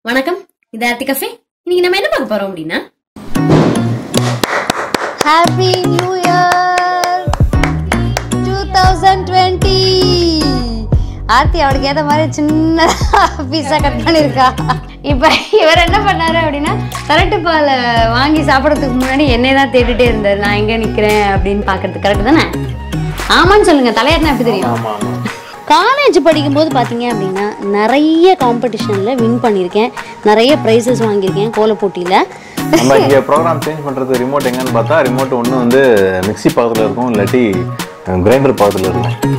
வணக்கம் இது ஆர்த்தி கஃபே இன்னைக்கு நம்ம என்ன பார்க்க போறோம் அப்படின்னா happy new year two thousand twenty Aarthi அவளுக்கு ஏற்ற மாதிரி சின்ன பீஸா கட் பண்ணியிருக்கா இப்போ இவர் என்ன பண்ணாரு அப்படின்னா கரெக்டு பால் வாங்கி சாப்பிட்றதுக்கு முன்னாடி என்னை தான் தேடிட்டே இருந்தார் நான் எங்கே நிற்கிறேன் அப்படின்னு பார்க்கறதுக்கு கரெக்டு தானே ஆமான்னு சொல்லுங்க தலையாட்டினா எப்படி தெரியும் காலேஜ் படிக்கும்போது பார்த்தீங்க அப்படின்னா நிறைய காம்படிஷனில் வின் பண்ணியிருக்கேன் நிறைய ப்ரைஸஸ் வாங்கியிருக்கேன் கோல போட்டியில் நம்ம இங்க ப்ரோக்ராம் சேஞ்ச் பண்றது ரிமோட் எங்கன்னு பார்த்தா ரிமோட் ஒன்று வந்து மிக்ஸி பக்கத்துல இருக்கும் இல்லாட்டி கிரைண்டர் பக்கத்துல இருக்கும்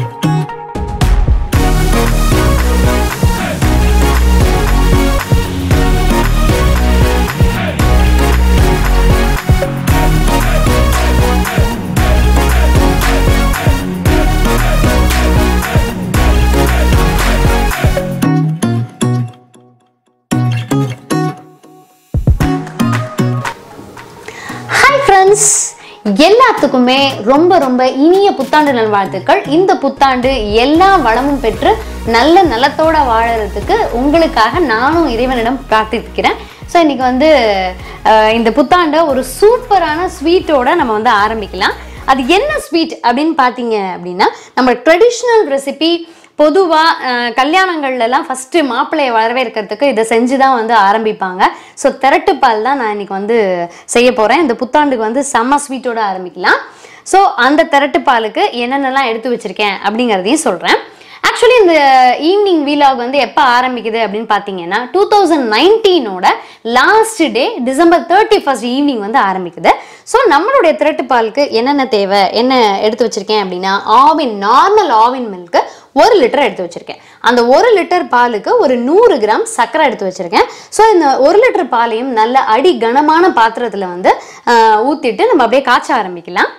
ஹாய் ஃப்ரெண்ட்ஸ் எல்லாத்துக்குமே ரொம்ப ரொம்ப இனிய புத்தாண்டு நல்வாழ்த்துக்கள் இந்த புத்தாண்டு எல்லா வளமும் பெற்று நல்ல நலத்தோட வாழறதுக்கு உங்களுக்காக நானும் இறைவனிடம் பிரார்த்திக்கிறேன் ஸோ இன்னைக்கு வந்து அஹ், இந்த புத்தாண்டை ஒரு சூப்பரான ஸ்வீட்டோட நம்ம வந்து ஆரம்பிக்கலாம் அது என்ன ஸ்வீட் அப்படின்னு பார்த்தீங்க அப்படின்னா நம்ம ட்ரெடிஷ்னல் ரெசிபி பொதுவாக கல்யாணங்கள்லாம் ஃபஸ்ட்டு மாப்பிள்ளையை வரவேற்கிறதுக்கு இதை செஞ்சு தான் வந்து ஆரம்பிப்பாங்க ஸோ திரட்டுப்பால் தான் நான் இன்னைக்கு வந்து செய்ய போகிறேன் இந்த புத்தாண்டுக்கு வந்து செம்ம ஸ்வீட்டோட ஆரம்பிக்கலாம் ஸோ அந்த திரட்டுப்பாலுக்கு என்னென்னலாம் எடுத்து வச்சுருக்கேன் அப்படிங்கிறதையும் சொல்கிறேன் ஆக்சுவலி இந்த ஈவினிங் வீலாக் வந்து எப்போ ஆரம்பிக்குது அப்படின்னு பார்த்தீங்கன்னா டூ தௌசண்ட் நைன்டீனோட last day December thirty first evening வந்து ஆரம்பிக்குது ஸோ நம்மளுடைய திரட்டுப்பாலுக்கு என்னென்ன தேவை என்ன எடுத்து வச்சிருக்கேன் அப்படின்னா ஆவின் நார்மல் ஆவின் மில்க்கு ஒரு லிட்டர் எடுத்து வச்சிருக்கேன் அந்த ஒரு லிட்டர் பாலுக்கு ஒரு நூறு கிராம் சர்க்கரை எடுத்து வச்சிருக்கேன் ஸோ இந்த ஒரு லிட்டர் பாலையும் நல்ல அடி கனமான பாத்திரத்தில் வந்து ஆஹ், ஊத்திட்டு நம்ம அப்படியே காய்ச்ச ஆரம்பிக்கலாம்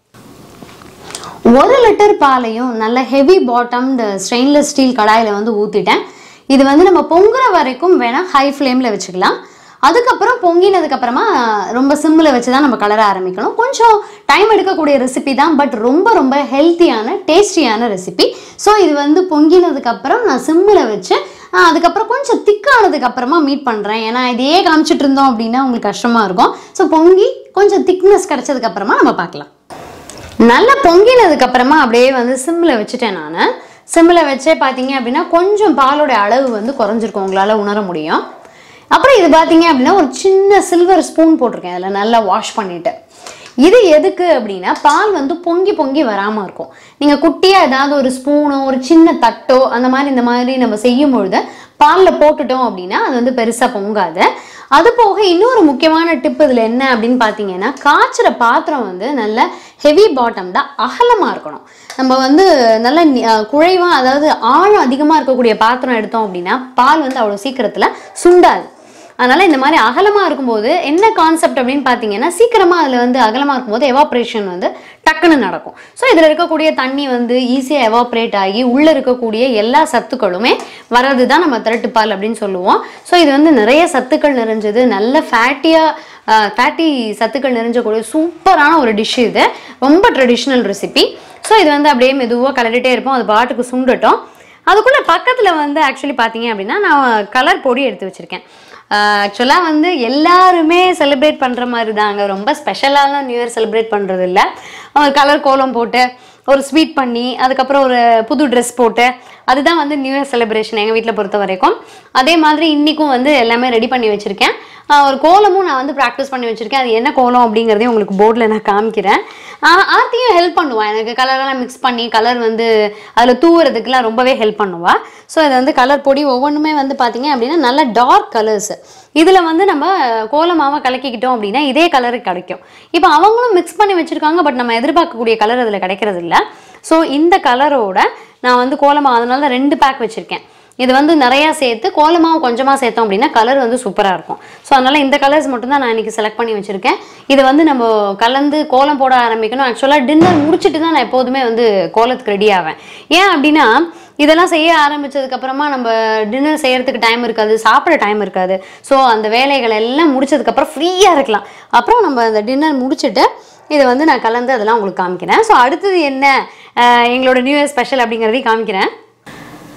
ஒரு லிட்டர் பாலையும் நல்ல ஹெவி பாட்டம்டு ஸ்டெயின்லெஸ் ஸ்டீல் கடாயில் வந்து ஊற்றிட்டேன் இது வந்து நம்ம பொங்குற வரைக்கும் வேணால் ஹை ஃப்ளேமில் வச்சுக்கலாம் அதுக்கப்புறம் பொங்கினதுக்கு அப்புறமா ரொம்ப சிம்மில் வச்சு தான் நம்ம கலர ஆரம்பிக்கணும் கொஞ்சம் டைம் எடுக்கக்கூடிய ரெசிபி தான் பட் ரொம்ப ரொம்ப ஹெல்த்தியான டேஸ்டியான ரெசிபி ஸோ இது வந்து பொங்கினதுக்கு அப்புறம் நான் சிம்மில் வச்சு ஆஹ், அதுக்கப்புறம் கொஞ்சம் திக்கானதுக்கு அப்புறமா மீட் பண்ணுறேன் ஏன்னா இதையே காமிச்சிட்டு இருந்தோம் அப்படின்னா உங்களுக்கு கஷ்டமாக இருக்கும் ஸோ பொங்கி கொஞ்சம் திக்னஸ் கிடைச்சதுக்கு அப்புறமா நம்ம பார்க்கலாம் நல்லா பொங்கினதுக்கு அப்புறமா அப்படியே வந்து சிம்மில் வச்சுட்டேன் நான் சிம்மில் வச்சே பார்த்தீங்க அப்படின்னா கொஞ்சம் பாலோட அளவு வந்து குறைஞ்சிருக்கும் உங்களால் உணர முடியும் அப்புறம் இது பார்த்தீங்க அப்படின்னா ஒரு சின்ன சில்வர் ஸ்பூன் போட்டிருக்கேன் அதில் நல்லா வாஷ் பண்ணிட்டு இது எதுக்கு அப்படின்னா பால் வந்து பொங்கி பொங்கி வராமல் இருக்கும் நீங்கள் குட்டியாக ஏதாவது ஒரு ஸ்பூனோ ஒரு சின்ன தட்டோ அந்த மாதிரி இந்த மாதிரி நம்ம செய்யும் பொழுது பாலில் போட்டுட்டோம் அப்படின்னா அது வந்து பெருசாக பொங்காது அது போக இன்னொரு முக்கியமான டிப் இதில் என்ன அப்படின்னு பார்த்தீங்கன்னா காய்ச்சுற பாத்திரம் வந்து நல்ல ஹெவி பாட்டம் தான் அகலமாக இருக்கணும் நம்ம வந்து நல்ல நி- அஹ் குழைவா அதாவது ஆழம் அதிகமாக இருக்கக்கூடிய பாத்திரம் எடுத்தோம் அப்படின்னா பால் வந்து அவ்வளோ சீக்கிரத்தில் சுண்டாது அதனால இந்த மாதிரி அகலமாக இருக்கும்போது என்ன கான்செப்ட் அப்படின்னு பார்த்தீங்கன்னா சீக்கிரமாக அதில் வந்து அகலமாக இருக்கும்போது எவாப்ரேஷன் வந்து டக்குன்னு நடக்கும் ஸோ இதில் இருக்கக்கூடிய தண்ணி வந்து ஈஸியாக எவாப்ரேட் ஆகி உள்ளே இருக்கக்கூடிய எல்லா சத்துக்களுமே வர்றது தான் நம்ம திரட்டுப்பால் அப்படின்னு சொல்லுவோம் ஸோ இது வந்து நிறைய சத்துக்கள் நிறைஞ்சது நல்ல ஃபேட்டியாக ஃபேட்டி சத்துக்கள் நிறைஞ்சக்கூடிய சூப்பரான ஒரு டிஷ் இது ரொம்ப ட்ரெடிஷ்னல் ரெசிபி ஸோ இது வந்து அப்படியே மெதுவாக கலரிட்டே இருப்போம் அது பாட்டுக்கு சுண்டட்டும் அதுக்குள்ளே பக்கத்தில் வந்து ஆக்சுவலி பார்த்தீங்க அப்படின்னா நான் கலர் பொடி எடுத்து வச்சுருக்கேன் ஆக்சுவலாக வந்து எல்லாருமே செலிப்ரேட் பண்ணுற மாதிரி தாங்க ரொம்ப ஸ்பெஷலான நியூ இயர் செலிப்ரேட் பண்ணுறது இல்லை கலர் கோலம் போட்டு ஒரு ஸ்வீட் பண்ணி அதுக்கப்புறம் ஒரு புது ட்ரெஸ் போட்டு அதுதான் வந்து நியூ இயர் செலிப்ரேஷன் எங்கள் வீட்டில் பொறுத்த வரைக்கும் அதே மாதிரி இன்றைக்கும் வந்து எல்லாமே ரெடி பண்ணி வச்சுருக்கேன் ஆஹ் ஒரு கோலமும் நான் வந்து ப்ராக்டிஸ் பண்ணி வச்சுருக்கேன் அது என்ன கோலம் அப்படிங்கிறதையும் உங்களுக்கு போர்டில் நான் காமிக்கிறேன் ஆஹ் ஆர்த்தியும் ஹெல்ப் பண்ணுவாள் எனக்கு கலரெல்லாம் மிக்ஸ் பண்ணி கலர் வந்து அதில் தூவுறதுக்குலாம் ரொம்பவே ஹெல்ப் பண்ணுவாள் ஸோ இது வந்து கலர் பொடி ஒவ்வொன்றுமே வந்து பார்த்தீங்க அப்படின்னா நல்ல டார்க் கலர்ஸ் இதில் வந்து நம்ம கோலமாவை கலக்கிக்கிட்டோம் அப்படின்னா இதே கலரு கிடைக்கும் இப்போ அவங்களும் மிக்ஸ் பண்ணி வச்சுருக்காங்க பட் நம்ம எதிர்பார்க்கக்கூடிய கலர் அதில் கிடைக்கிறது இல்லை ஸோ இந்த கலரோட நான் வந்து கோலமாவு அதனால தான் ரெண்டு பேக் வச்சுருக்கேன் இது வந்து நிறையா சேர்த்து கோலமாவு கொஞ்சமாக சேர்த்தோம் அப்படின்னா கலர் வந்து சூப்பராக இருக்கும் ஸோ அதனால் இந்த கலர்ஸ் மட்டும்தான் நான் இன்னைக்கு செலக்ட் பண்ணி வச்சுருக்கேன் இது வந்து நம்ம கலந்து கோலம் போட ஆரம்பிக்கணும் ஆக்சுவலாக டின்னர் முடிச்சுட்டு தான் நான் எப்போதுமே வந்து கோலத்துக்கு ரெடி ஆவேன் ஏன் அப்படின்னா இதெல்லாம் செய்ய ஆரம்பிச்சதுக்கு அப்புறமா நம்ம டின்னர் செய்யறதுக்கு டைம் இருக்காது சாப்பிட டைம் இருக்காது ஸோ அந்த வேலைகள் எல்லாம் முடிச்சதுக்கப்புறம் ஃப்ரீயாக இருக்கலாம் அப்புறம் நம்ம அந்த டின்னர் முடிச்சுட்டு இதை வந்து நான் கலந்து அதெல்லாம் உங்களுக்கு காமிக்கிறேன் ஸோ அடுத்தது என்ன அஹ் எங்களோட நியூ இயர் ஸ்பெஷல் அப்படிங்கிறதையும் காமிக்கிறேன்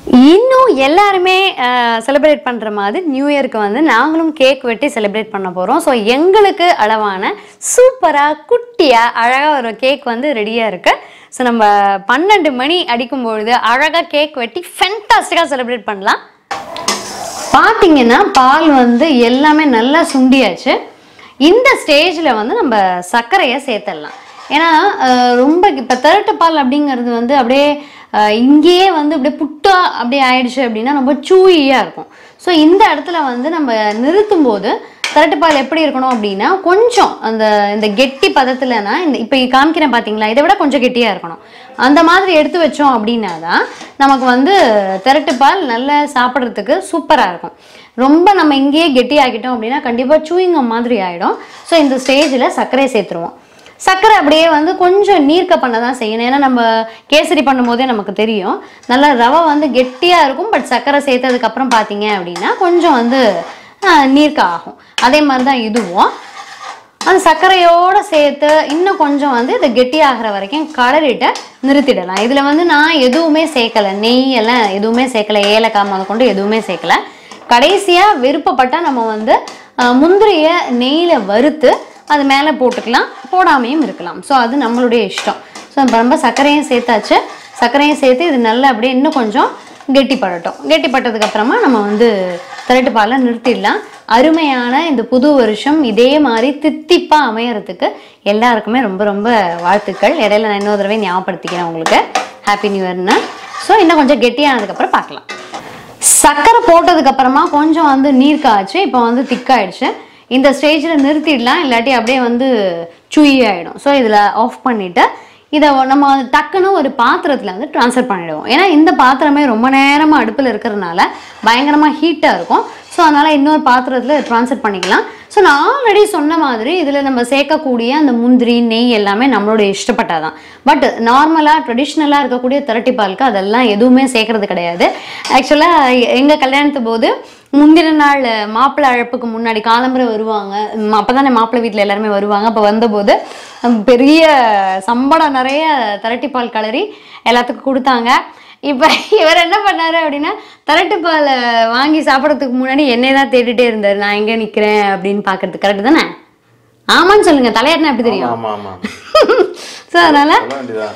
இன்னும் எல்லாருமே செலிப்ரேட் பண்ணுற மாதிரி நியூ இயருக்கு வந்து நாங்களும் கேக் வெட்டி செலிப்ரேட் பண்ண போகிறோம் ஸோ எங்களுக்கு அளவான சூப்பராக குட்டியாக அழகாக ஒரு கேக் வந்து ரெடியாக இருக்கு ஸோ நம்ம பன்னெண்டு மணி அடிக்கும் பொழுது அழகாக கேக் வெட்டி ஃபென்டாஸ்டிக்காக செலிப்ரேட் பண்ணலாம் பார்த்தீங்கன்னா பால் வந்து எல்லாமே நல்லா சுண்டியாச்சு இந்த ஸ்டேஜில் வந்து நம்ம சர்க்கரையை சேர்த்துடலாம் ஏன்னா அஹ், ரொம்ப இப்போ திரட்டு பால் அப்படிங்கிறது வந்து அப்படியே அஹ், இங்கேயே வந்து அப்படியே புட்டா அப்படியே ஆயிடுச்சு அப்படின்னா ரொம்ப சூயியாக இருக்கும் ஸோ இந்த இடத்துல வந்து நம்ம நிறுத்தும் போது திரட்டு பால் எப்படி இருக்கணும் அப்படின்னா கொஞ்சம் அந்த இந்த கெட்டி பதத்துலனா இந்த இப்போ காமிக்கிறேன் பார்த்தீங்களா இதை விட கொஞ்சம் கெட்டியாக இருக்கணும் அந்த மாதிரி எடுத்து வச்சோம் அப்படின்னா தான் நமக்கு வந்து திரட்டு பால் நல்லா சாப்பிட்றதுக்கு சூப்பராக இருக்கும் ரொம்ப நம்ம இங்கேயே கெட்டி ஆக்கிட்டோம் அப்படின்னா கண்டிப்பாக சூயிங்கம் மாதிரி ஆகிடும் ஸோ இந்த ஸ்டேஜில் சர்க்கரையை சேர்த்துருவோம் சர்க்கரை அப்படியே வந்து கொஞ்சம் நீர்க்க பண்ண தான் செய்யணும் ஏன்னா நம்ம கேசரி பண்ணும்போதே நமக்கு தெரியும் நல்லா ரவை வந்து கெட்டியாக இருக்கும் பட் சர்க்கரை சேர்த்ததுக்கப்புறம் பார்த்தீங்க அப்படின்னா கொஞ்சம் வந்து ஆஹ், நீர்க்க ஆகும் அதே மாதிரி தான் இதுவும் அந்த சர்க்கரையோட சேர்த்து இன்னும் கொஞ்சம் வந்து இதை கெட்டியாகிற வரைக்கும் கலரிட்டு நிறுத்திடலாம் இதில் வந்து நான் எதுவுமே சேர்க்கலை நெய் எல்லாம் எதுவுமே சேர்க்கலை ஏலக்காய் முத கொண்டு எதுவுமே சேர்க்கல கடைசியாக விருப்பப்பட்டால் நம்ம வந்து அஹ், முந்திரிய நெய்யில் வறுத்து அது மேலே போட்டுக்கலாம் போடாமையும் இருக்கலாம் ஸோ அது நம்மளுடைய இஷ்டம் ஸோ இப்போ நம்ம சர்க்கரையும் சேர்த்தாச்சு சர்க்கரையும் சேர்த்து இது நல்லா அப்படியே இன்னும் கொஞ்சம் கெட்டிப்படட்டும் கெட்டிப்பட்டதுக்கு அப்புறமா நம்ம வந்து திரட்டு பாலை நிறுத்திடலாம் அருமையான இந்த புது வருஷம் இதே மாதிரி தித்திப்பா அமையறதுக்கு எல்லாருக்குமே ரொம்ப ரொம்ப வாழ்த்துக்கள் இடையில நான் இன்னொரு தடவை ஞாபகப்படுத்திக்கிறேன் உங்களுக்கு ஹாப்பி நியூ இயர்னு ஸோ இன்னும் கொஞ்சம் கெட்டியானதுக்கப்புறம் பார்க்கலாம் சர்க்கரை போட்டதுக்கு அப்புறமா கொஞ்சம் வந்து நீர் காய்ச்சி இப்போ வந்து திக்காயிடுச்சு இந்த ஸ்டேஜில் நிறுத்திடலாம் இல்லாட்டி அப்படியே வந்து சுயி ஆகிடும் ஸோ இதில் ஆஃப் பண்ணிவிட்டு இதை நம்ம வந்து டக்குன்னு ஒரு பாத்திரத்தில் வந்து ட்ரான்ஸ்ஃபர் பண்ணிடுவோம் ஏன்னா இந்த பாத்திரமே ரொம்ப நேரமாக அடுப்பில் இருக்கிறதுனால பயங்கரமாக ஹீட்டாக இருக்கும் ஸோ அதனால் இன்னொரு பாத்திரத்தில் ட்ரான்ஸ்ஃபர் பண்ணிக்கலாம் ஸோ நான் ஆல்ரெடி சொன்ன மாதிரி இதில் நம்ம சேர்க்கக்கூடிய அந்த முந்திரி நெய் எல்லாமே நம்மளுடைய இஷ்டப்பட்டாதான் பட் நார்மலாக ட்ரெடிஷ்னலாக இருக்கக்கூடிய திரட்டி பாலுக்கு அதெல்லாம் எதுவுமே சேர்க்கறது கிடையாது ஆக்சுவலாக எங்கள் கல்யாணத்து போது முந்தின நாள் மாப்பிள்ளை அழைப்புக்கு முன்னாடி காலம்பரை வருவாங்க அப்போ தானே மாப்பிள்ளை வீட்டில் எல்லாருமே வருவாங்க அப்போ வந்தபோது ஹம், பெரிய சம்படம் நிறைய திரட்டி பால் கலரி எல்லாத்துக்கும் கொடுத்தாங்க இப்போ இவர் என்ன பண்ணாரு அப்படின்னா திரட்டு பால் வாங்கி சாப்பிட்றதுக்கு முன்னாடி என்னை தான் தேடிட்டே இருந்தார் நான் எங்கே நிற்கிறேன் அப்படின்னு பார்க்கறதுக்கு கரெக்டு தானே ஆமான்னு சொல்லுங்க தலையாட்டினா எப்படி தெரியும் ஆமா ஆமா ஸோ அதனால சொல்ல வேண்டியதா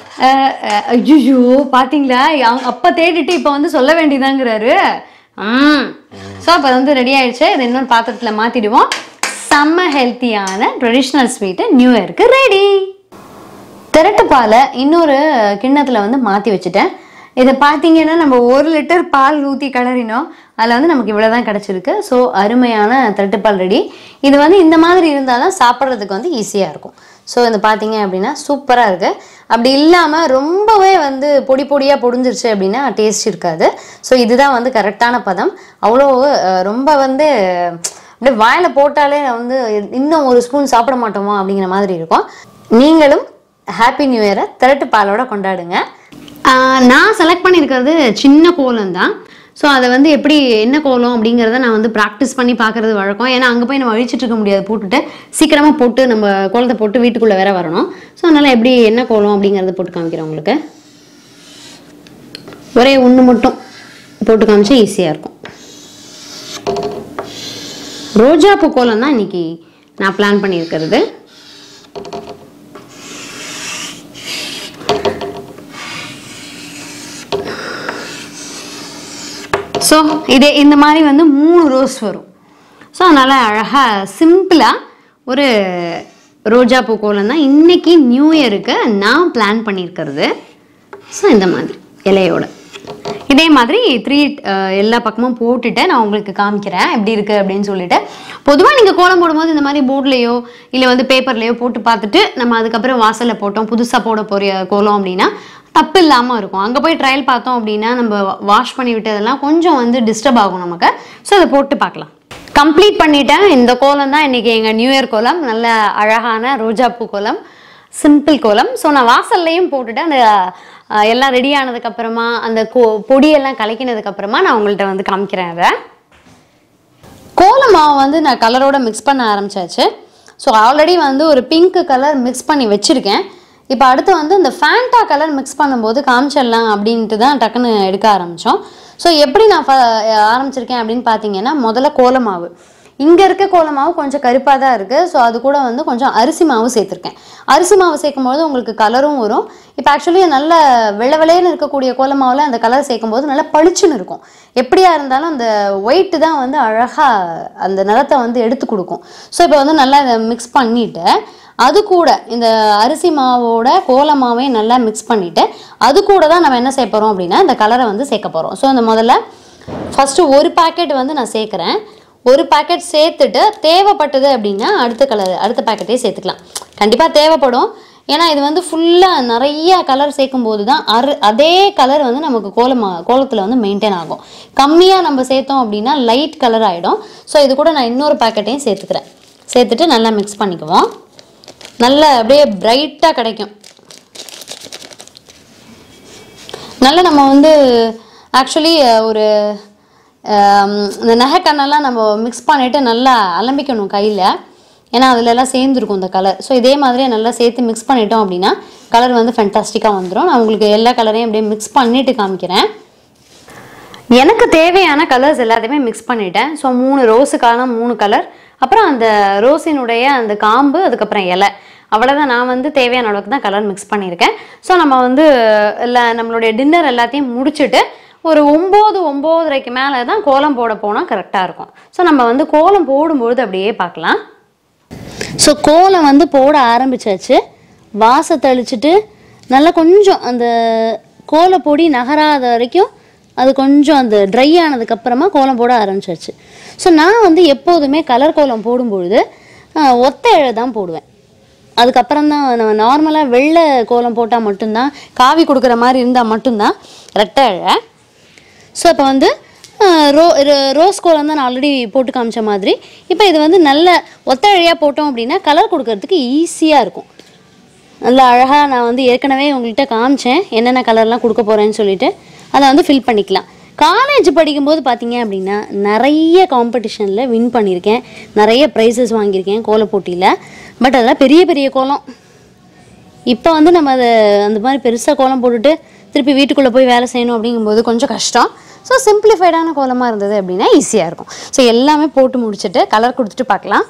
ஐயோ பாத்தீங்களா அவங்க அப்ப தேடிட்டு இப்ப வந்து சொல்ல வேண்டியதாங்கிறாரு ம் ஸோ அப்போ வந்து ரெடி ஆயிடுச்சு இதை இன்னொரு பாத்திரத்துல மாத்திடுவோம் செம்ம ஹெல்த்தியான ட்ரெடிஷ்னல் ஸ்வீட்டு நியூ இயருக்கு ரெடி திரட்டு பாலை இன்னொரு கிண்ணத்துல வந்து மாற்றி வச்சுட்டேன் இதை பார்த்தீங்கன்னா நம்ம ஒரு லிட்டர் பால் ஊற்றி கிளறினோம் அதில் வந்து நமக்கு இவ்வளோ தான் கிடச்சிருக்கு ஸோ அருமையான திரட்டுப்பால் ரெடி இது வந்து இந்த மாதிரி இருந்தால் தான் சாப்பிட்றதுக்கு வந்து ஈஸியாக இருக்கும் ஸோ இது பார்த்தீங்க அப்படின்னா சூப்பராக இருக்குது அப்படி இல்லாமல் ரொம்பவே வந்து பொடி பொடியாக பொடிஞ்சிருச்சு அப்படின்னா டேஸ்ட் இருக்காது ஸோ இதுதான் வந்து கரெக்டான பதம் அவ்வளோ அஹ், ரொம்ப வந்து அப்படியே வாயில் போட்டாலே வந்து இன்னும் ஒரு ஸ்பூன் சாப்பிட மாட்டோமா அப்படிங்கிற மாதிரி இருக்கும் நீங்களும் ஹாப்பி நியூ இயரை திரட்டு பாலோட கொண்டாடுங்க ஆஹ் நான் செலக்ட் பண்ணியிருக்கிறது சின்ன கோலம் தான் ஸோ அதை வந்து எப்படி என்ன கோலம் அப்படிங்கிறத நான் வந்து ப்ராக்டிஸ் பண்ணி பார்க்கறது வழக்கம் ஏன்னா அங்கே போய் நம்ம அழிச்சிட்டு இருக்க முடியாது போட்டுட்டு சீக்கிரமாக போட்டு நம்ம கோலத்தை போட்டு வீட்டுக்குள்ளே வேற வரணும் ஸோ அதனால் எப்படி என்ன கோலம் அப்படிங்கிறத போட்டு காமிக்கிறேன் உங்களுக்கு ஒரே ஒன்று மட்டும் போட்டு காமிச்சா ஈஸியாக இருக்கும் ரோஜா பூ கோலம் தான் இன்னைக்கு நான் பிளான் பண்ணியிருக்கிறது ஸோ இது இந்த மாதிரி வந்து மூணு ரோஸ் வரும் ஸோ அதனால் அழகாக சிம்பிளாக ஒரு ரோஜா பூ கோலம் தான் இன்னைக்கு நியூ இயருக்கு நான் பிளான் பண்ணியிருக்கிறது ஸோ இந்த மாதிரி இலையோட இதே மாதிரி த்ரீ எல்லா பக்கமும் போட்டுட்டு நான் உங்களுக்கு காமிக்கிறேன் எப்படி இருக்குது அப்படின்னு சொல்லிட்டு பொதுவாக நீங்கள் கோலம் போடும்போது இந்த மாதிரி போர்ட்லேயோ இல்லை வந்து பேப்பர்லேயோ போட்டு பார்த்துட்டு நம்ம அதுக்கப்புறம் வாசலில் போட்டோம் புதுசாக போட போகிற கோலம் அப்படின்னா தப்பு இல்லாமல் இருக்கும் அங்கே போய் ட்ரையல் பார்த்தோம் அப்படின்னா நம்ம வாஷ் பண்ணி விட்டதெல்லாம் கொஞ்சம் வந்து டிஸ்டர்ப் ஆகும் நமக்கு ஸோ அதை போட்டு பார்க்கலாம் கம்ப்ளீட் பண்ணிட்டேன் இந்த கோலம் தான் இன்னைக்கு எங்கள் நியூ இயர் கோலம் நல்ல அழகான ரோஜாப்பூ கோலம் சிம்பிள் கோலம் ஸோ நான் வாசல்லையும் போட்டுட்டு அந்த அஹ், எல்லாம் ரெடி ஆனதுக்கப்புறமா அந்த கோ பொடியெல்லாம் கலக்கினதுக்கப்புறமா நான் உங்கள்கிட்ட வந்து காமிக்கிறேன் அதை கோல மாவு வந்து நான் கலரோட மிக்ஸ் பண்ண ஆரம்பிச்சாச்சு ஸோ ஆல்ரெடி வந்து ஒரு பிங்க் கலர் மிக்ஸ் பண்ணி வச்சுருக்கேன் இப்போ அடுத்து வந்து இந்த ஃபேண்டா கலர் மிக்ஸ் பண்ணும்போது காமிச்சிடலாம் அப்படின்ட்டு தான் டக்குன்னு எடுக்க ஆரம்பித்தோம் ஸோ எப்படி நான் ஃப- ஆரம்பிச்சிருக்கேன் அப்படின்னு பார்த்தீங்கன்னா முதல்ல கோலமாவு இங்கே இருக்க கோலமாவு கொஞ்சம் கருப்பாக தான் இருக்குது ஸோ அது கூட வந்து கொஞ்சம் அரிசி மாவு சேர்த்துருக்கேன் அரிசி மாவு சேர்க்கும்போது உங்களுக்கு கலரும் வரும் இப்போ ஆக்சுவலி நல்ல வெள்ளை வெள்ளையன்னு இருக்கக்கூடிய கோலமாவில் அந்த கலர் சேர்க்கும்போது நல்லா பளிச்சுன்னு இருக்கும் எப்படியா இருந்தாலும் அந்த ஒயிட்டு தான் வந்து அழகாக அந்த நிறத்தை வந்து எடுத்து கொடுக்கும் ஸோ இப்போ வந்து நல்லா இதை மிக்ஸ் பண்ணிவிட்டு அது கூட இந்த அரிசி மாவோட கோல மாவையும் நல்லா மிக்ஸ் பண்ணிவிட்டு அது கூட தான் நம்ம என்ன செய்ய போகிறோம் அப்படின்னா இந்த கலரை வந்து சேர்க்க போகிறோம் ஸோ அந்த முதல்ல ஃபஸ்ட்டு ஒரு பாக்கெட் வந்து நான் சேர்க்குறேன் ஒரு பாக்கெட் சேர்த்துட்டு தேவைப்பட்டது அப்படின்னா அடுத்த கலர் அடுத்த பாக்கெட்டே சேர்த்துக்கலாம் கண்டிப்பாக தேவைப்படும் ஏன்னா இது வந்து ஃபுல்லாக நிறைய கலர் சேர்க்கும்போது தான் அரு அதே கலர் வந்து நமக்கு கோலமா கோலத்தில் வந்து மெயின்டைன் ஆகும் கம்மியாக நம்ம சேர்த்தோம் அப்படின்னா லைட் கலர் ஆகிடும் ஸோ இது கூட நான் இன்னொரு பாக்கெட்டையும் சேர்த்துக்கிறேன் சேர்த்துட்டு நல்லா மிக்ஸ் பண்ணிக்குவோம் நல்ல அப்படியே பிரைட்டாக கிடைக்கும் நல்ல நம்ம வந்து ஆக்சுவலி ஒரு ஆம், இந்த நகைக்கண்ணெல்லாம் நம்ம மிக்ஸ் பண்ணிவிட்டு நல்லா அலம்பிக்கணும் கையில் ஏன்னா அதுல எல்லாம் சேர்ந்துருக்கும் இந்த கலர் ஸோ இதே மாதிரியே நல்லா சேர்த்து மிக்ஸ் பண்ணிட்டோம் அப்படின்னா கலர் வந்து ஃபென்டாஸ்டிக்காக வந்துடும் நான் உங்களுக்கு எல்லா கலரையும் அப்படியே மிக்ஸ் பண்ணிட்டு காமிக்கிறேன் எனக்கு தேவையான கலர்ஸ் எல்லாத்தையுமே மிக்ஸ் பண்ணிட்டேன் ஸோ மூணு ரோஸுக்கான மூணு கலர் அப்புறம் அந்த ரோஸினுடைய அந்த காம்பு அதுக்கப்புறம் இலை அவ்வளோதான் நான் வந்து தேவையான அளவுக்கு தான் கலர் மிக்ஸ் பண்ணியிருக்கேன் ஸோ நம்ம வந்து இல்லை நம்மளுடைய டின்னர் எல்லாத்தையும் முடிச்சுட்டு ஒரு ஒம்பது ஒம்போதரைக்கு மேலே தான் கோலம் போட போனால் கரெக்டாக இருக்கும் ஸோ நம்ம வந்து கோலம் போடும்பொழுது அப்படியே பார்க்கலாம் ஸோ கோலம் வந்து போட ஆரம்பிச்சாச்சு வாசை தெளிச்சிட்டு நல்லா கொஞ்சம் அந்த கோலப்பொடி நகராத வரைக்கும் அது கொஞ்சம் அந்த ட்ரை ஆனதுக்கப்புறமா கோலம் போட ஆரம்பிச்சாச்சு ஸோ நான் வந்து எப்போதுமே கலர் கோலம் போடும்பொழுது ஆஹ், ஒத்த இழை தான் போடுவேன் அதுக்கப்புறம் தான் நம்ம நார்மலாக வெள்ளை கோலம் போட்டால் மட்டும்தான் காவி கொடுக்குற மாதிரி இருந்தால் மட்டும்தான் ரெட்டை இழை ஸோ இப்போ வந்து ஆஹ், ரோ ர- ரோஸ் கோலம் தான் நான் ஆல்ரெடி போட்டு காமிச்ச மாதிரி இப்போ இது வந்து நல்ல ஒத்தழையாக போட்டோம் அப்படின்னா கலர் கொடுக்கறதுக்கு ஈஸியாக இருக்கும் நல்லா அழகாக நான் வந்து ஏற்கனவே உங்கள்கிட்ட காமிச்சேன் என்னென்ன கலர்லாம் கொடுக்க போகிறேன்னு சொல்லிட்டு அதை வந்து ஃபில் பண்ணிக்கலாம் காலேஜ் படிக்கும்போது பார்த்தீங்க அப்படின்னா நிறைய காம்படிஷனில் வின் பண்ணியிருக்கேன் நிறைய ப்ரைஸஸ் வாங்கியிருக்கேன் கோல போட்டியில் பட் அதெல்லாம் பெரிய பெரிய கோலம் இப்போ வந்து நம்ம அதை அந்த மாதிரி பெருசாக கோலம் போட்டுட்டு திருப்பி வீட்டுக்குள்ளே போய் வேலை செய்யணும் அப்படிங்கும்போது கொஞ்சம் கஷ்டம் ஸோ சிம்பிளிஃபைடான கோலமாக இருந்தது அப்படின்னா ஈஸியாக இருக்கும் ஸோ எல்லாமே போட்டு முடிச்சுட்டு கலர் கொடுத்துட்டு பார்க்கலாம்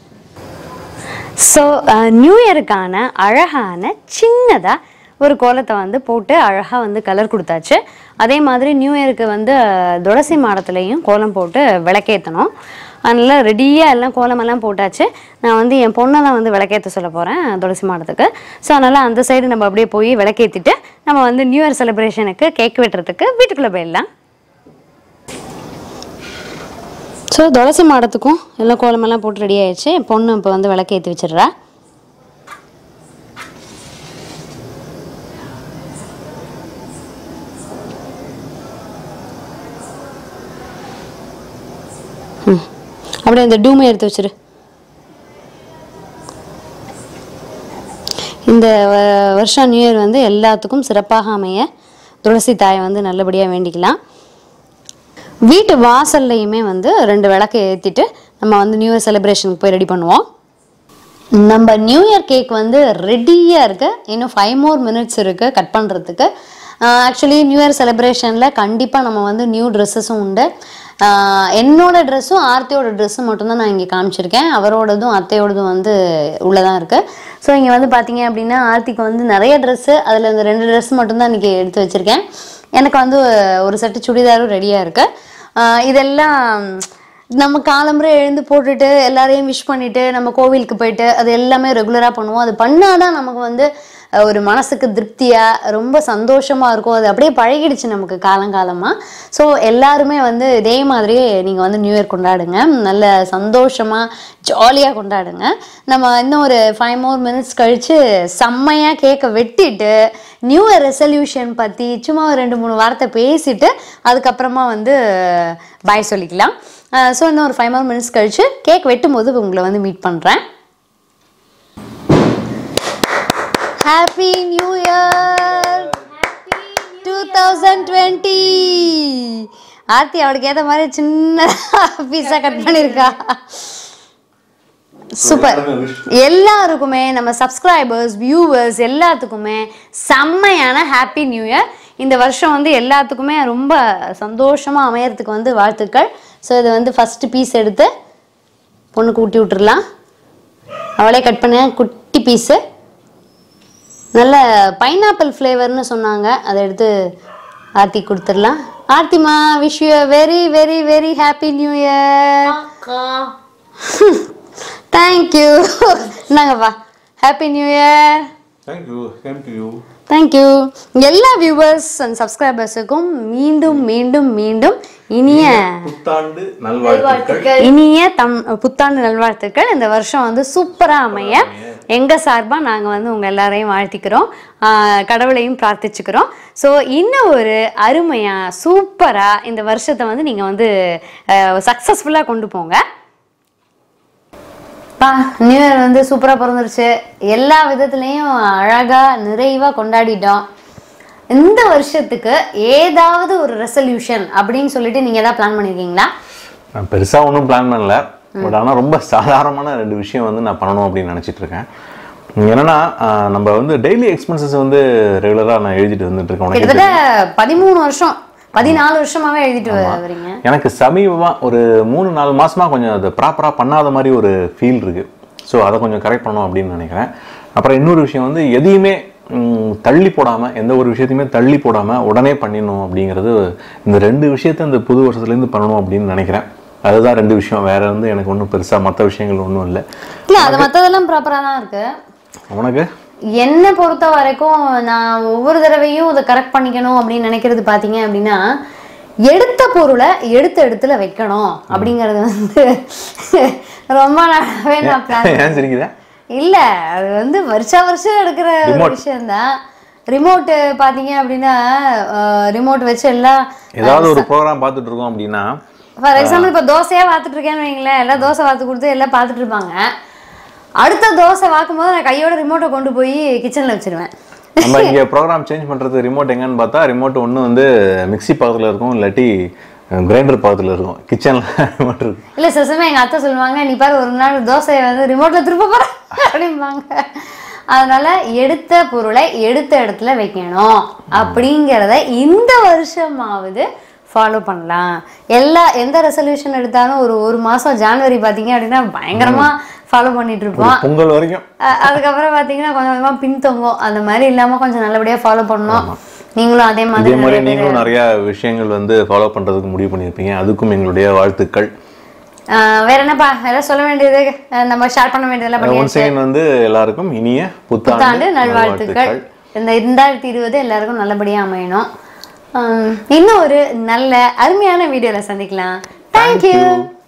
ஸோ நியூ இயருக்கான அழகான சின்னதாக ஒரு கோலத்தை வந்து போட்டு அழகாக வந்து கலர் கொடுத்தாச்சு அதே மாதிரி நியூ இயருக்கு வந்து அஹ், துளசி மாடத்துலேயும் கோலம் போட்டு விளக்கேற்றணும் அதனால் ரெடியாக எல்லாம் கோலமெல்லாம் போட்டாச்சு நான் வந்து என் பொண்ணை தான் வந்து விளக்கேற்ற சொல்ல போகிறேன் துளசி மாடத்துக்கு ஸோ அதனால் அந்த சைடு நம்ம அப்படியே போய் விளக்கேற்றிட்டு நம்ம வந்து நியூ இயர் செலிப்ரேஷனுக்கு கேக் வெட்டுறதுக்கு வீட்டுக்குள்ளே போயிடலாம் ஸோ துளசி மாடத்துக்கும் எல்லாம் கோலமெல்லாம் போட்டு ரெடி ஆயிடுச்சு என் பொண்ணு இப்போ வந்து விளக்கேற்றி வச்சிடுறா ம் அப்படியே இந்த டூமை எடுத்து வச்சிரு இந்த வ- வருஷம் நியூ இயர் வந்து எல்லாத்துக்கும் சிறப்பாக அமைய துளசி தாயை வந்து நல்லபடியாக வேண்டிக்கலாம் வீட்டு வாசல்லையுமே வந்து ரெண்டு விளக்கு ஏற்றிட்டு நம்ம வந்து நியூ இயர் செலிப்ரேஷனுக்கு போய் ரெடி பண்ணுவோம் நம்ம நியூ இயர் கேக் வந்து ரெடியாக இருக்கு இன்னும் ஃபைவ் மோர் மினிட்ஸ் இருக்கு கட் பண்ணுறதுக்கு ஆக்சுவலி நியூ இயர் செலிப்ரேஷனில் கண்டிப்பாக நம்ம வந்து நியூ ட்ரெஸ்ஸஸும் உண்டு ஆஹ் என்னோட ட்ரெஸ்ஸும் ஆர்த்தியோட ட்ரெஸ்ஸும் மட்டும்தான் நான் இங்கே காமிச்சிருக்கேன் அவரோடதும் அத்தையோடதும் வந்து உள்ளதான் இருக்குது ஸோ இங்கே வந்து பார்த்தீங்க அப்படின்னா ஆர்த்திக்கு வந்து நிறைய ட்ரெஸ்ஸு அதில் இந்த ரெண்டு ட்ரெஸ் மட்டும்தான் இன்றைக்கி எடுத்து வச்சுருக்கேன் எனக்கு வந்து ஒரு செட்டு சுடிதாரும் ரெடியாக இருக்குது இதெல்லாம் நம்ம காலம்புரை எழுந்து போட்டுட்டு எல்லாரையும் விஷ் பண்ணிட்டு நம்ம கோவிலுக்கு போயிட்டு அது எல்லாமே ரெகுலராக பண்ணுவோம் அது பண்ணாதான் நமக்கு வந்து அஹ், ஒரு மனசுக்கு திருப்தியா ரொம்ப சந்தோஷமா இருக்கும் அது அப்படியே பழகிடுச்சு நமக்கு காலங்காலமா ஸோ எல்லாருமே வந்து இதே மாதிரியே நீங்க வந்து நியூ இயர் கொண்டாடுங்க நல்ல சந்தோஷமா ஜாலியா கொண்டாடுங்க நம்ம இன்னும் ஒரு ஃபைவ் மோர் மினிட்ஸ் கழிச்சு செம்மையா கேக்கை வெட்டிட்டு நியூ இயர் ரெசல்யூஷன் பத்தி சும்மா ஒரு ரெண்டு மூணு வார்த்தை பேசிட்டு அதுக்கப்புறமா வந்து பாய் சொல்லிக்கலாம் ஸோ இன்னும் ஒரு ஃபைவ் மோர் மினிட்ஸ் கழிச்சு கேக் வெட்டும் போது உங்களை வந்து மீட் பண்ணுறேன் happy new year two thousand twenty Aarthi அவளுக்கு ஏற்ற மாதிரி சின்ன பீஸா கட் பண்ணியிருக்கா சூப்பர் எல்லாருக்குமே நம்ம சப்ஸ்கிரைபர்ஸ் வியூவர்ஸ் எல்லாத்துக்குமே செம்மையான ஹாப்பி நியூ இயர் இந்த வருஷம் வந்து எல்லாத்துக்குமே ரொம்ப சந்தோஷமாக அமையறதுக்கு வந்து வாழ்த்துக்கள் ஸோ இதை வந்து ஃபஸ்ட்டு பீஸ் எடுத்து பொண்ணுக்கு ஊட்டி விட்டுறலாம் அவளே கட் பண்ண குட்டி பீஸு நல்ல பைனாப்பிள் ஃப்ளேவர்னு சொன்னாங்க அதை எடுத்து ஆர்த்தி கொடுத்துடலாம் ஆர்த்திமா wish you very very very happy new year thank you இந்தாங்கப்பா happy new year thank you same to you thank you எல்லா வியூவர்ஸ் அண்ட் சப்ஸ்கிரைபர்ஸுக்கும் மீண்டும் மீண்டும் மீண்டும் இனிய புத்தாண்டு நல்வாழ்த்துக்கள் இனிய தம் புத்தாண்டு நல்வாழ்த்துக்கள் இந்த வருஷம் வந்து சூப்பராக அமைய எங்க சார்பா நாங்க வந்து உங்க எல்லாரையும் வாழ்த்திக்கிறோம் ஆஹ் கடவுளையும் பிரார்த்திச்சுக்கிறோம் ஸோ இன்னும் ஒரு அருமையா சூப்பரா இந்த வருஷத்தை வந்து நீங்க வந்து சக்சஸ்ஃபுல்லா கொண்டு போங்க பா நியூ இயர் வந்து சூப்பராக பிறந்துருச்சு எல்லா விதத்துலேயும் அழகாக நிறைவாக கொண்டாடிட்டோம் இந்த வருஷத்துக்கு ஏதாவது ஒரு ரெசல்யூஷன் அப்படின்னு சொல்லிட்டு நீங்கள் ஏதாவது பிளான் பண்ணியிருக்கீங்களா நான் பெருசாக ஒன்றும் பிளான் பண்ணல பட் ஆனால் ரொம்ப சாதாரணமான ரெண்டு விஷயம் வந்து நான் பண்ணணும் அப்படின்னு நினச்சிட்டு இருக்கேன் என்னன்னா ஆஹ் நம்ம வந்து டெய்லி எக்ஸ்பென்சஸ் வந்து ரெகுலராக நான் எழுதிட்டு வந்துட்டு இருக்கேன் உனக்கு கிட்டத்தட்ட பதிமூணு வருஷம் பதினாலு வருஷமாவே எழுதிட்டு வரீங்க எனக்கு சமீபமாக ஒரு மூணு நாலு மாசமா கொஞ்சம் அது ப்ராப்பராக பண்ணாத மாதிரி ஒரு ஃபீல் இருக்கு ஸோ அதை கொஞ்சம் கரெக்ட் பண்ணணும் அப்படின்னு நினைக்கிறேன் அப்புறம் இன்னொரு விஷயம் வந்து எதையுமே ம், தள்ளி போடாமல் எந்த ஒரு விஷயத்தையுமே தள்ளி போடாமல் உடனே பண்ணிடணும் அப்படிங்கிறது இந்த ரெண்டு விஷயத்த இந்த புது வருஷத்துலேருந்து பண்ணணும் அப்படின்னு நினைக்கிறேன் அதுதான் ரெண்டு விஷயம் வேற வந்து எனக்கு ஒன்றும் பெருசாக மற்ற விஷயங்கள் ஒன்றும் இல்லை இல்லை அது மற்றதெல்லாம் ப்ராப்பராக தான் இருக்கு உனக்கு என்னை பொறுத்த வரைக்கும் நான் ஒவ்வொரு தடவையும் அதை கரெக்ட் பண்ணிக்கணும் அப்படின்னு நினைக்கிறது பார்த்தீங்க அப்படின்னா எடுத்த பொருளை எடுத்த இடத்துல வைக்கணும் அப்படிங்கிறது வந்து ரொம்ப நாளாவே நான் பிளான் ஏன் சிரிக்கிற இல்ல அது வந்து வருஷா வருஷம் எடுக்கிற ஒரு Remote. விஷயம்தான் ரிமோட்டு பார்த்தீங்க அப்படின்னா ரிமோட் வச்சு எல்லாம் ஏதாவது ஒரு ப்ரோக்ராம் பார்த்துட்டு இருக்கோம் அப்படின்னா ஃபார் எக்ஸாம்பிள் இப்போ தோசையாக பார்த்துட்டு இருக்கேன்னு வைங்களேன் எல்லாம் தோசை வாத்து கொடுத்து எல்லாம் பார்த்துட்டு இருப்பாங்க அடுத்த தோசை வாக்கும்போது நான் கையோட ரிமோட்டை கொண்டு போய் கிச்சனில் வச்சிருவேன் நம்ம இங்கே ப்ரோக்ராம் சேஞ்ச் பண்ணுறது ரிமோட் எங்கன்னு பார்த்தா ரிமோட் ஒன்று வந்து மிக்ஸி பக்கத்தில் இருக்கும் இல்லாட்டி கிரைண்டர் பக்கத்தில் இருக்கும் கிச்சனில் ரிமோட் இருக்கும் இல்லை சில சமயம் எங்கள் அத்தை சொல்லுவாங்க நீ பாரு ஒரு நாள் தோசையை வந்து ரிமோட்டில் திருப்ப போகிற அப்படிம்பாங்க அதனால எடுத்த பொருளை எடுத்த இடத்துல வைக்கணும் அப்படிங்கிறத இந்த வருஷமாவது ஃபாலோ பண்ணலாம் எல்லா எந்த ரெசல்யூஷன் எடுத்தாலும் ஒரு ஒரு மாதம் ஜான்வரி பார்த்தீங்க அப்படின்னா பயங்கரமாக ஃபாலோ பண்ணிட்டு இருப்போம் பொங்கல் வரைக்கும் அ- அதுக்கப்புறம் பார்த்தீங்கன்னா கொஞ்சம் கொஞ்சமாக பின்தொங்கும் அந்த மாதிரி இல்லாமல் கொஞ்சம் நல்லபடியாக ஃபாலோ பண்ணணும் நீங்களும் அதே இதே மாதிரி மாதிரி நிறைய பேர் நீங்களும் நிறைய விஷயங்கள் வந்து ஃபாலோ பண்றதுக்கு முடிவு பண்ணியிருப்பீங்க அதுக்கும் எங்களுடைய வாழ்த்துக்கள் ஆஹ் வேற என்னப்பா வேற சொல்ல வேண்டியது அஹ் நம்ம ஷேர் பண்ண வேண்டியதெல்லாம் ஒன் பண்ணியாச்சு செகண்ட் வந்து எல்லாருக்கும் இனிய புத்தாண்டு புத்தாண்டு நல்வாழ்த்துக்கள் இந்த ரெண்டாயிரத்தி இருபது எல்லாருக்கும் நல்லபடியா அமையணும் ஆஹ் இன்னும் ஒரு நல்ல அருமையான வீடியோல சந்திக்கலாம் தேங்க்யூ